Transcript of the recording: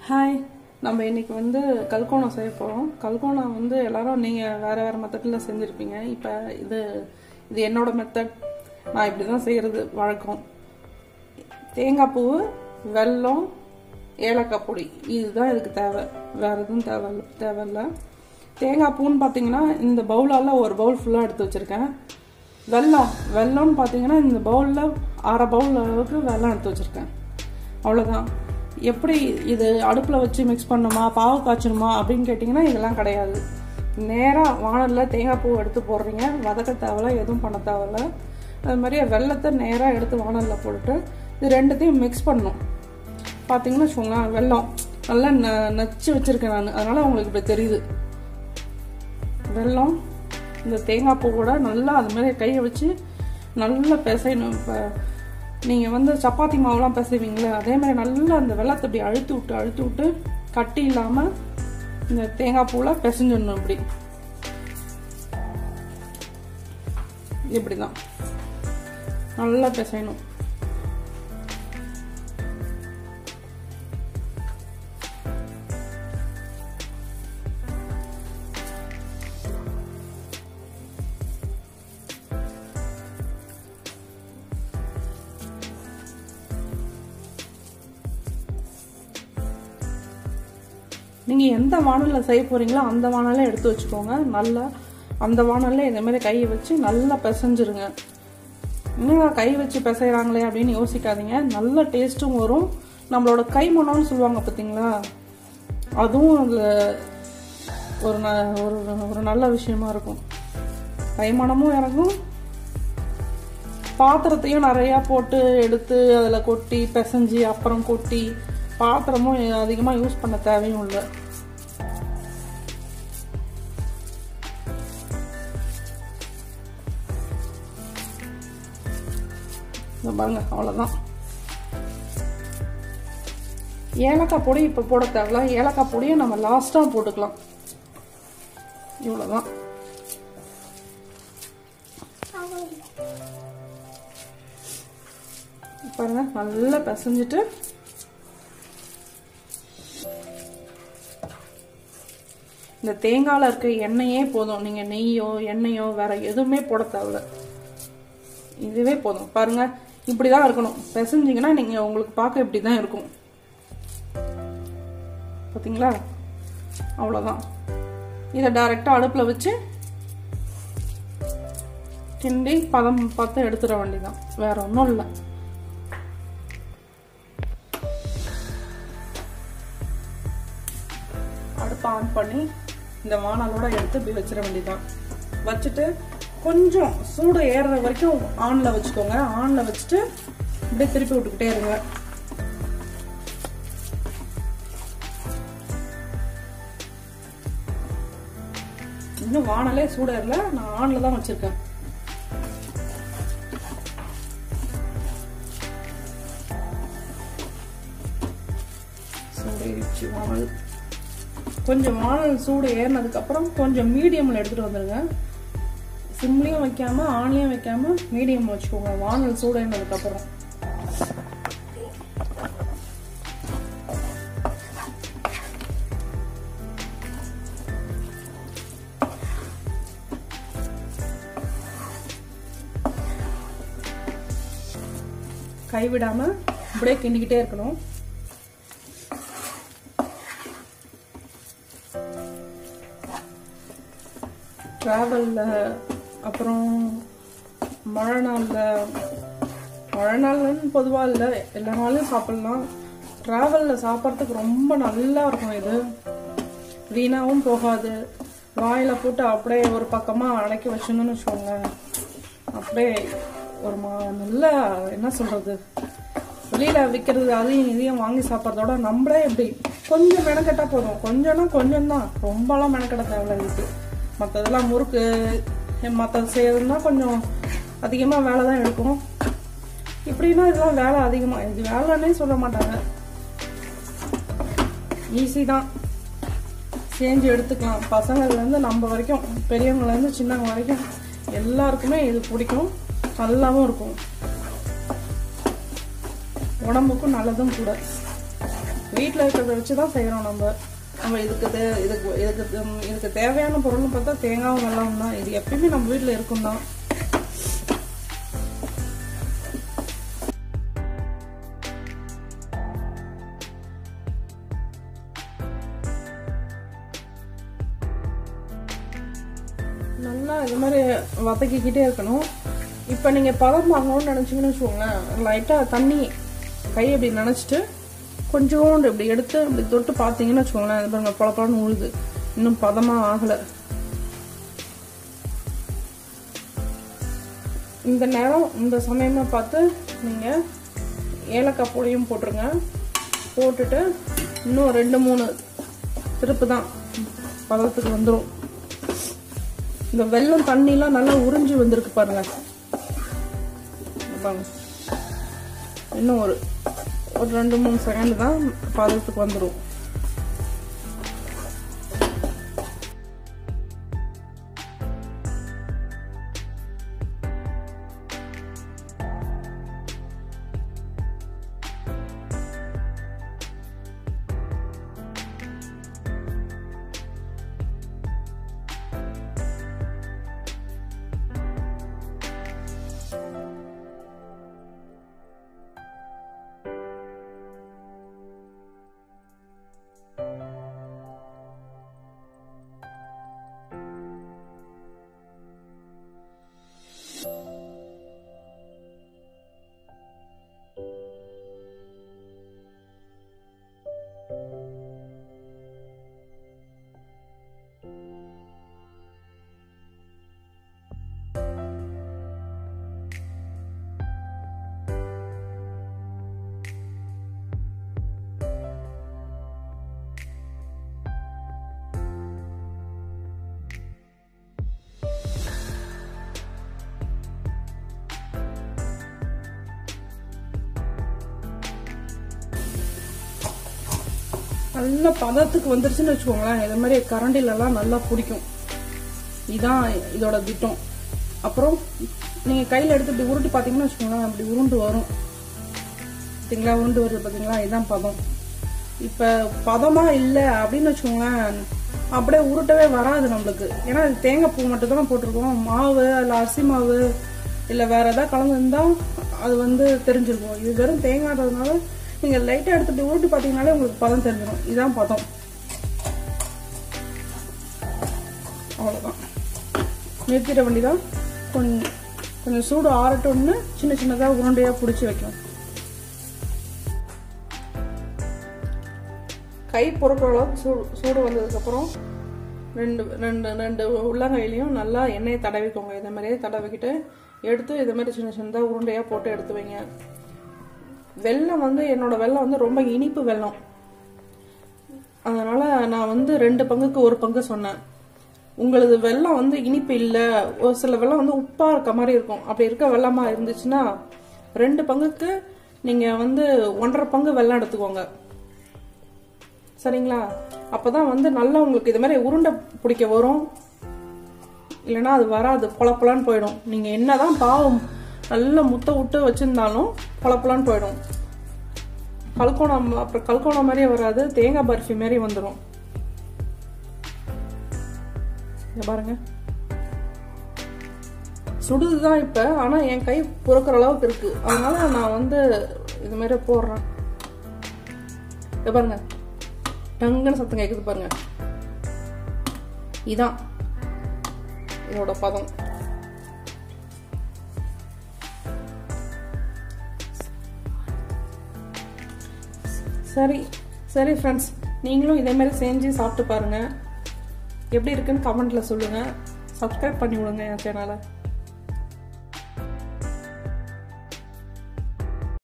hi நம்ம இன்னைக்கு வந்து கல்கோணம் செய்ய போகிறோம் கல்கோணம் வந்து எல்லாரும் நீங்கள் வேறு வேறு மெத்தடில் செஞ்சுருப்பீங்க இப்போ இது இது என்னோட மெத்தட் நான் இப்படி தான் செய்கிறது வழக்கம் தேங்காய் பூ வெல்லம் ஏலக்காய் பொடி இதுதான் இதுக்கு தேவை வேறு எதுவும் தேவை தேவையில்ல தேங்காய் பூன்னு பார்த்தீங்கன்னா இந்த பவுலால் ஒரு பவுல் ஃபுல்லாக எடுத்து வச்சுருக்கேன் வெல்லம் வெல்லம்னு பார்த்தீங்கன்னா இந்த பவுலில் அரை பவுல் அளவுக்கு வெல்லம் எடுத்து வச்சுருக்கேன் அவ்வளோதான் எப்படி இது அடுப்பில் வச்சு மிக்ஸ் பண்ணணுமா பாவு காய்ச்சணுமா அப்படின்னு கேட்டிங்கன்னா இதெல்லாம் கிடையாது நேராக வானலில் தேங்காய் பூ எடுத்து போடுறீங்க வதக்க தேவையில்ல எதுவும் பண்ண தேவையில்ல அது மாதிரி வெள்ளத்தை நேராக எடுத்து வானலில் போட்டுட்டு இது ரெண்டுத்தையும் மிக்ஸ் பண்ணணும் பார்த்தீங்கன்னா வச்சுக்கோங்களேன் வெல்லம் நல்லா ந நச்சு வச்சுருக்கேன் நான் அதனால் உங்களுக்கு இப்படி தெரியுது வெல்லம் இந்த தேங்காய் பூ கூட நல்லா அது மாதிரி கையை வச்சு நல்லா பிசையணும் இப்போ நீங்கள் வந்து சப்பாத்தி மாவுலாம் பிசைவீங்களே அதே மாதிரி நல்லா அந்த வெள்ளத்தை இப்படி அழுத்தி விட்டு அழுத்தி விட்டு கட்டி இல்லாமல் இந்த தேங்காய் பூவில் பிசைஞ்சிடணும் இப்படி இப்படி தான் நல்லா பிசையணும் நீங்கள் எந்த வானலில் செய்ய போகிறீங்களோ அந்த வானலை எடுத்து வச்சுக்கோங்க நல்லா அந்த வானலில் இந்த மாதிரி கையை வச்சு நல்லா பிசைஞ்சிருங்க இன்னும் கை வச்சு பிசைகிறாங்களே அப்படின்னு யோசிக்காதீங்க நல்ல டேஸ்ட்டும் வரும் நம்மளோட கை மனம்னு சொல்லுவாங்க பார்த்தீங்களா அதுவும் அதில் ஒரு ந ஒரு ஒரு நல்ல விஷயமா இருக்கும் கைமணமும் இறங்கும் பாத்திரத்தையும் நிறையா போட்டு எடுத்து அதில் கொட்டி பிசைஞ்சு அப்புறம் கொட்டி பாத்திரமும் அதிகமாக யூஸ் பண்ண தேவையும் இல்லை பாருங்க அவ்வளோதான் ஏலக்காய் பொடி இப்போ போட தேவையில்ல ஏலக்காய் பொடியை நம்ம லாஸ்ட்டாக போட்டுக்கலாம் இவ்வளோதான் பாருங்க நல்லா பிசைஞ்சிட்டு இந்த தேங்காயில் இருக்க எண்ணெயே போதும் நீங்கள் நெய்யோ எண்ணெயோ வேற எதுவுமே போட தேவையில்ல இதுவே போதும் பாருங்க இப்படி தான் இருக்கணும் பிசைஞ்சிங்கன்னா நீங்கள் உங்களுக்கு பார்க்க இப்படி தான் இருக்கும் பார்த்தீங்களா அவ்வளோதான் இதை டைரெக்டாக அடுப்பில் வச்சு கிண்டி பதம் பார்த்து எடுத்துட வேண்டியதான் வேற ஒன்றும் இல்லை அடுப்பை ஆன் பண்ணி இந்த வானலோட எடுத்து இப்படி வச்சிட வேண்டியதான் வச்சுட்டு கொஞ்சம் சூடு ஏறுற வரைக்கும் ஆன்ல வச்சுக்கோங்க ஆன்ல வச்சுட்டு இப்படியே திருப்பி விட்டுக்கிட்டே இருங்க இன்னும் வானலே சூடு ஏறல நான் ஆன்ல தான் வச்சிருக்கேன் சூடு வானல் கொஞ்சம் வானல் சூடு ஏறினதுக்கப்புறம் கொஞ்சம் மீடியமில் எடுத்துகிட்டு வந்துடுங்க சிம்லேயும் வைக்காம ஆன்லேயும் வைக்காம மீடியம் வச்சுக்கோங்க வானல் சூடு ஏறினதுக்கப்புறம் கைவிடாம இப்படியே கிண்டிக்கிட்டே இருக்கணும் ட்ராவலில் அப்புறம் மழை நாளில் மழை நாள்னு பொதுவாக இல்லை எல்லா நாளும் சாப்பிட்லாம் ட்ராவலில் சாப்பிட்றதுக்கு ரொம்ப நல்லா இருக்கும் இது வீணாகவும் போகாது வாயில் போட்டு அப்படியே ஒரு பக்கமாக அடக்கி வச்சுருந்தோன்னு வச்சுக்கோங்க அப்படியே ஒரு மா நல்ல என்ன சொல்கிறது வெளியில் விற்கிறது அதையும் இதையும் வாங்கி சாப்பிட்றதோட நம்மளே எப்படி கொஞ்சம் மெனக்கெட்டா போதும் கொஞ்சம்னா கொஞ்சம் தான் ரொம்பலாம் மெனக்கெட்ட தேவையில்ல இதுக்கு மற்றதெல்லாம் முறுக்கு மற்றது செய்யறதுனா கொஞ்சம் அதிகமாக வேலை தான் எடுக்கும் இப்படின்னா இதெல்லாம் வேலை அதிகமாக இது வேலைன்னே சொல்ல மாட்டாங்க ஈஸி தான் செஞ்சு எடுத்துக்கலாம் பசங்கள்லேருந்து நம்ம வரைக்கும் பெரியவங்கலேருந்து சின்னவங்க வரைக்கும் எல்லாருக்குமே இது பிடிக்கும் நல்லாவும் இருக்கும் உடம்புக்கும் நல்லதும் கூட வீட்டில் இருக்கிறத வச்சு தான் செய்கிறோம் நம்ம நம்ம இதுக்கு தே இதுக்கு இதுக்கு உம், இதுக்கு தேவையான பொருள்னு பார்த்தா தேங்காவும் வெள்ளம் தான் இது எப்பயுமே நம்ம வீட்டில் இருக்கும் தான் நல்லா இது மாதிரி வதக்கிக்கிட்டே இருக்கணும் இப்போ நீங்கள் பதம் வாங்கணும்னு நினச்சிங்கன்னு வச்சுக்கோங்களேன் லைட்டாக தண்ணி கை அப்படி நினச்சிட்டு கொஞ்சோண்டு இப்படி எடுத்து இப்படி தொட்டு பார்த்தீங்கன்னு வச்சுக்கோங்களேன் இது பாருங்க பழப்பழம்னு உழுது இன்னும் பதமாக ஆகலை இந்த நேரம் இந்த சமயமாக பார்த்து நீங்கள் ஏலக்காய் பொடியும் போட்டுருங்க போட்டுட்டு இன்னும் ரெண்டு மூணு திருப்பு தான் பதத்துக்கு வந்துடும் இந்த வெள்ளம் தண்ணிலாம் நல்லா உறிஞ்சி வந்திருக்கு பாருங்க இங்க பாருங்க இன்னும் ஒரு ஒரு ரெண்டு மூணு செகண்ட் தான் பதத்துக்கு வந்துடும் நல்ல பதத்துக்கு வந்துருச்சுன்னு வச்சுக்கோங்களேன் இது மாதிரி கரண்டிலலாம் நல்லா பிடிக்கும் இதான் இதோட திட்டம் அப்புறம் நீங்கள் கையில் எடுத்து இப்படி உருட்டி பார்த்தீங்கன்னு வச்சுக்கோங்களேன் அப்படி உருண்டு வரும் பார்த்தீங்களா உருண்டு வருது பார்த்தீங்களா இதுதான் பதம் இப்போ பதமாக இல்லை அப்படின்னு வச்சுக்கோங்களேன் அப்படியே உருட்டவே வராது நம்மளுக்கு ஏன்னா இது தேங்காய் பூ மட்டும் தானே போட்டிருக்கோம் மாவு இல்லை அரிசி மாவு இல்லை வேற ஏதாவது கலந்துருந்தா அது வந்து தெரிஞ்சிருக்கும் இது வெறும் தேங்காய்ன்றதுனால நீங்கள் லைட்டாக எடுத்துட்டு உருட்டி பார்த்தீங்கனாலே உங்களுக்கு பதம் தெரிஞ்சிடும் இதுதான் பதம் அவ்வளோதான் நிறுத்திட வேண்டிதான் கொஞ்சம் கொஞ்சம் சூடு ஆறட்டும்னு சின்ன சின்னதாக உருண்டையாக பிடிச்சி வைக்கும் கை பொறுக்கிற அளவுக்கு சூடு சூடு வந்ததுக்கப்புறம் ரெண்டு ரெண்டு ரெண்டு உள்ளங்கையிலையும் நல்லா எண்ணெயை தடவிக்கோங்க இதே மாதிரியே தடவிக்கிட்டு எடுத்து இதே மாதிரி சின்ன சின்னதாக உருண்டையாக போட்டு எடுத்து வைங்க வெல்லம் வந்து என்னோட வெல்லம் வந்து ரொம்ப இனிப்பு வெல்லம் அதனால நான் வந்து ரெண்டு பங்குக்கு ஒரு பங்கு சொன்னேன் உங்களது வெல்லம் வந்து இனிப்பு இல்லை ஒரு சில வெல்லம் வந்து உப்பா இருக்க மாதிரி இருக்கும் அப்படி இருக்க வெள்ளமா இருந்துச்சுன்னா ரெண்டு பங்குக்கு நீங்க வந்து ஒன்றரை பங்கு வெல்லம் எடுத்துக்கோங்க சரிங்களா அப்பதான் வந்து நல்லா உங்களுக்கு இது மாதிரி உருண்டை பிடிக்க வரும் இல்லைன்னா அது வராது பொலப்பொலன்னு போயிடும் நீங்க என்னதான் பாவம் நல்ல முத்த விட்டு வச்சிருந்தாலும் பொலப்பொலன்னு போயிடும் கல்கோணம் அப்புறம் கல்கோணம் மாதிரியே வராது தேங்காய் பர்ஃபி மாதிரி வந்துடும் இங்க பாருங்க சுடுதுதான் இப்ப ஆனா என் கை பொறுக்கிற அளவுக்கு இருக்கு அதனால நான் வந்து இது மாதிரி போடுறேன் இங்க பாருங்க டங்குன்னு சத்தம் கேக்குது பாருங்க இதான் இதோட பதம் சரி சரி ஃப்ரெண்ட்ஸ் நீங்களும் இதே மாதிரி செஞ்சு சாப்பிட்டு பாருங்க எப்படி இருக்குன்னு கமெண்ட்ல சொல்லுங்க சப்ஸ்கிரைப் பண்ணி விடுங்க என் சேனலை